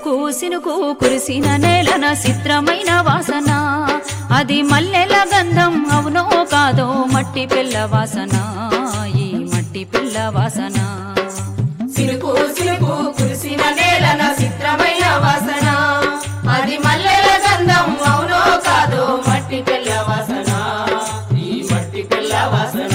సినుకు సినుకు కురిసిన నేలన చిత్రమైన వాసన అది మల్లెల గంధం అవునో కాదో మట్టి పిల్ల వాసన ఈ మట్టి పిల్ల వాసన సినుకు సినుకు కురిసిన నేలన చిత్రమైన వాసన అది మల్లెల గంధం అవునో కాదో మట్టి పిల్ల వాసన ఈ మట్టి పిల్ల వాసన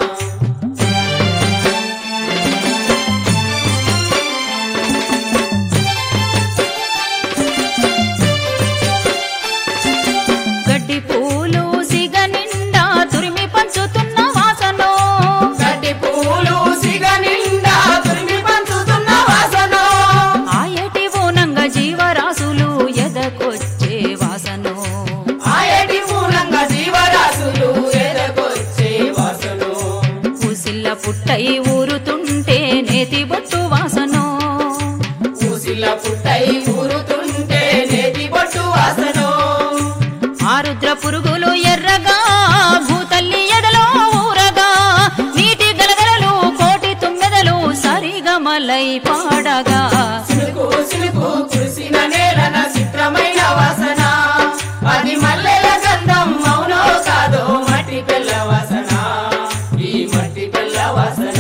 గడ్డి పూలు సిగ నిండా తురిమి పంచుతున్న వాసన గడ్డి పూలు సిగ నిండా తురిమి పంచుతున్న వాసన ఆయటి ఊనంగా జీవరాశులు ఎదకొచ్చే వాసన ఆయటి మూలంగా జీవరాశులు ఎదకొచ్చే వాసన ఉసిల్ల పుట్టై ఊరుతుంటే నేతి బొట్టు వాసన ఊసిల్ల పుట్టై ఊరుతుంటే నేతి బొట్టు వాసన ఆరుద్ర పురుగులు ఎర్రగా భూతల్లి ఎదలో ఊరగా నీటి గలగలలు కోటి తుమ్మెదలు సరిగమలై పాడగా సిలుకు సిలుకు కురిసిన నేలన చిత్రమైన వాసన అది మల్లెల గంధం అవునో కాదో మట్టి పిల్ల వాసన ఈ మట్టి పిల్ల వాసన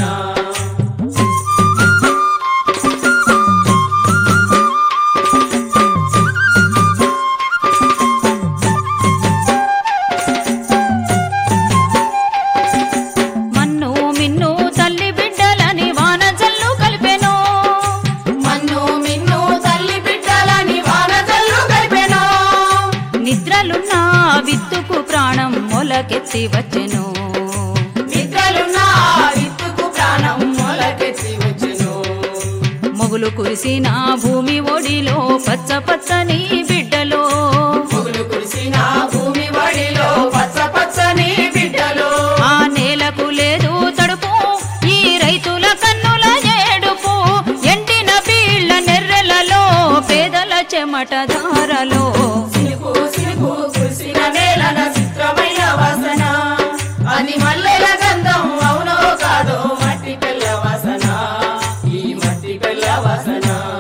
మన్ను మిన్ను తల్లి బిడ్డలని వాన జల్లు కలిపెను మన్ను మిన్ను తల్లి బిడ్డలని వాన జల్లు కలిపెను నిద్రలున్న విత్తుకు ప్రాణం మొలకెత్తి వచ్చెను నిద్రలున్న విత్తుకు ప్రాణం మొలకెత్తి వచ్చెను మొగులు కురిసిన భూమి ఒడిలో పచ్చ పచ్చని బిడ్డలో మొగులు కురిసిన భూమి వడిలో పచ్చ పచ్చని బిడ్డలో ఆ నేలకు లేదు తడుపు ఈ రైతుల కన్నుల ఏడుపు ఎండిన బీళ్ల నెర్రెలలో పేదల చెమట ధారలో సిలుకు సిలుకు కురిసిన నేలన చిత్రమైన వాసన అది మల్లెల గంధం అవునో కాదో మట్టి పిల్ల వాసన ఈ మట్టి పిల్ల వాసన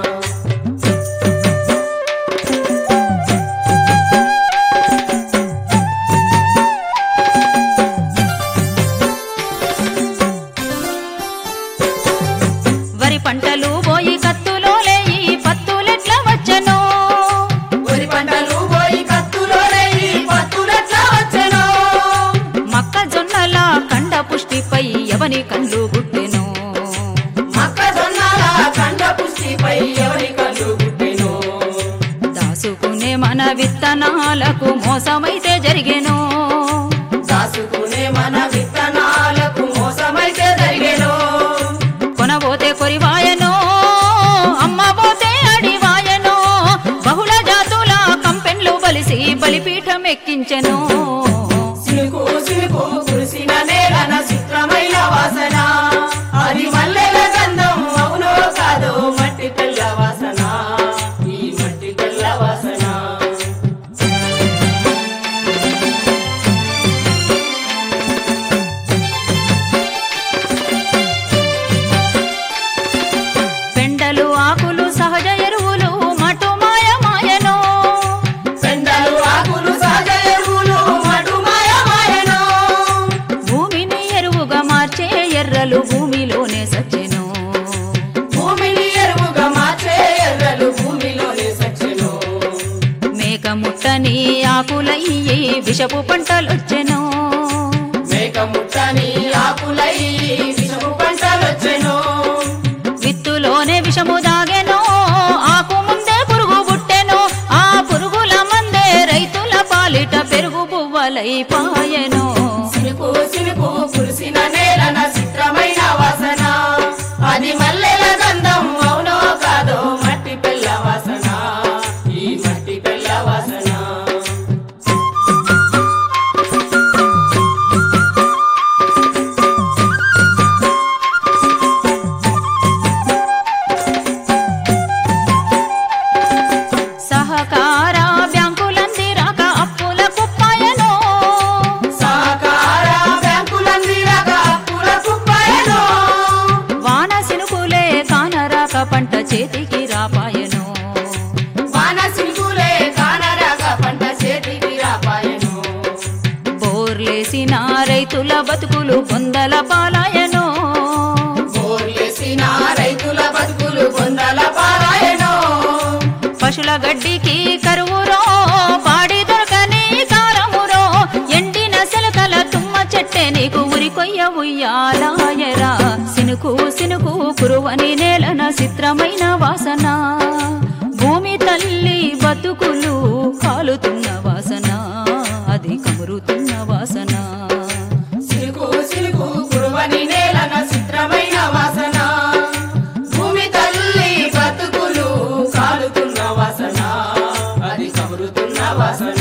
వరి పంటలు పోయి కత్తులో లేయి పత్తులెట్ల వచ్చెను వరి పంటలు పోయి కత్తులో రేయి పత్తులెట్లా వచ్చెను మొక్కజొన్నల కండ పుష్టిపై ఎవని కళ్ళు గుట్టెను మొక్కజొన్నల కండ పుష్టిపై ఎవరి కళ్ళు గుట్టెను దాసుకునే మన విత్తనాలకు మోసమైతే జరిగెను దాసుకునే మన విత్తనాలకు మోసమైతే జరిగెను కొనబోతే కొరివాయనో అమ్మబోతే అడివాయనో బహుళ జాతుల కంపెన్లు బలిసి బలిపీఠం ఎక్కించెను సిలుకు సిలుకు కురిసిన నేలన చిత్రమైన వాసన అది మల్లెల గంధం అవునో కాదో మట్టి పిల్ల వాసన ఈ మట్టి పిల్ల వాసన పెండలు ఆకులు సహజ ఎరువులు మటు మాయ మాయనో పెండలు ఆకులు సహజ ఎరువులు మటు మాయ మాయను భూమిని ఎరువుగా మార్చే ఎర్రలు భూమిలోనే సచ్చెను భూమిని ఎరువుగా మార్చే ఎర్రలు భూమిలోనే సచ్చెను మేక ముట్టని ఆకులయ్యి విషపు పంటలొచ్చెను మేక ముట్టని ఆకులై విషము పంటలొచ్చెను విత్తులోనే విషము దాగెను ఆకు ముందే పురుగు పుట్టెను ఆ పురుగుల మందే రైతుల పాలిట పెరుగు పువ్వలై పాయెను సినుకు సినుకు కురిసిన నేలన చిత్రమైన వాసన అది మల్లెల గంధం అవునో కాదో మట్టి పిల్ల వాసన ఈ మట్టి పిల్ల వాసన సహకార బ్యాంకులందిరాక అప్పుల కుప్పాయను సహకార రైతుల బతుకులు పొందల పాలాయనో బోర్లేసిన రైతుల బతుకులు పొందల పారాయణో పశుల గడ్డికి కరువురో పాడి దొరకని కారమురో ఎండిన సెలకల తుమ్మ చెట్టే నీకు ఉరికొయ్య ఉయ్యాలాయరా సినుకు సినుకు కురువని నేలన చిత్రమైన వాసన భూమి తల్లి బతుకులు కాలుతున్న వాసన అది కమురుతున్న వాసన సిలుకు సిలుకు కురువని నేలన చిత్రమైన వాసన భూమి తల్లి బతుకులు కాలుతున్న వాసన అది కబురుతున్న వాసన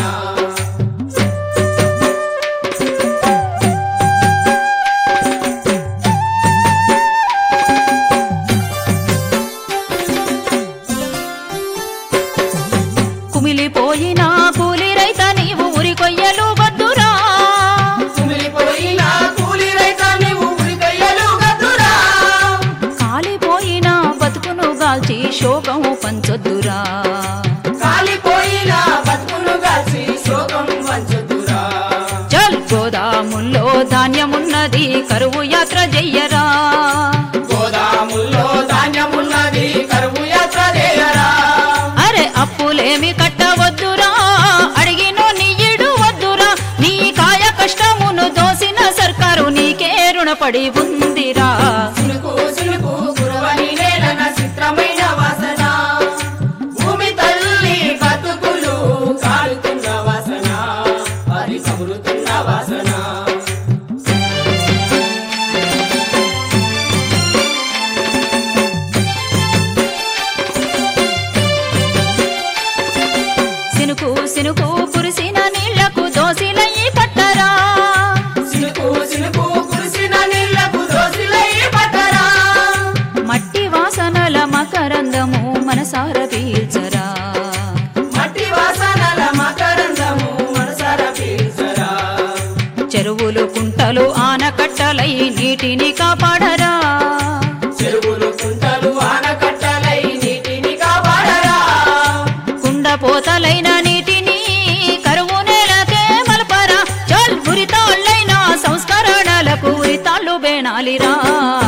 కుమిలిపోయిన కూలి రైత నీవు ఉరికొయ్యలు బద్దురా కుమిలిపోయిన కూలి రైత నీవు ఉరికయ్యలు గద్దురా కాలిపోయిన బతుకును గాల్చి శోకం పంచొద్దురా కాలిపోయిన బతుకును కాల్చి శోకం వంచుతురా చల్ గోదాముల్లో ధాన్యమున్నది కరువు యాత్ర చెయ్యరా గోదాముల్లో ధాన్యమున్నది కరువు యాత్ర చేయరా అరే అప్పులేమి కట్టవద్దురా అడిగినో నీయుడు వద్దురా నీ కాయ కష్టమును దోసిన సర్కారు నీకే రుణపడి ఉందిరా సిలుకు సిలుకు కురువని నేలన చిత్రమైన వాసన భూమి తల్లి బతుకులు కాలుతున్న వాసన అది కబురుతున్న వాసన సినుకు సినుకు కురిసిన నీళ్లకు దోసిలయ్యి పట్టరా సిలుకు సిలుకు కురిసిన నీళ్లకు దోసిలై పట్టరా మట్టి వాసనల మకరందము మనసార పీల్చరా మట్టి వాసనల మకరందము మనసార పీల్చరా చెరువులు కుంటలు ఆనకట్టలై నీటిని కాపాడరా చెరువులు కుంటలు ఆనకట్టలై నీటిని కాపాడరా కుండపోతలైన నీటిని కరువు నేలకే మలపరా చల్ ఉరితాళ్ళైన సంస్కరణలకు ఉరితాళ్ళు బేణాలిరా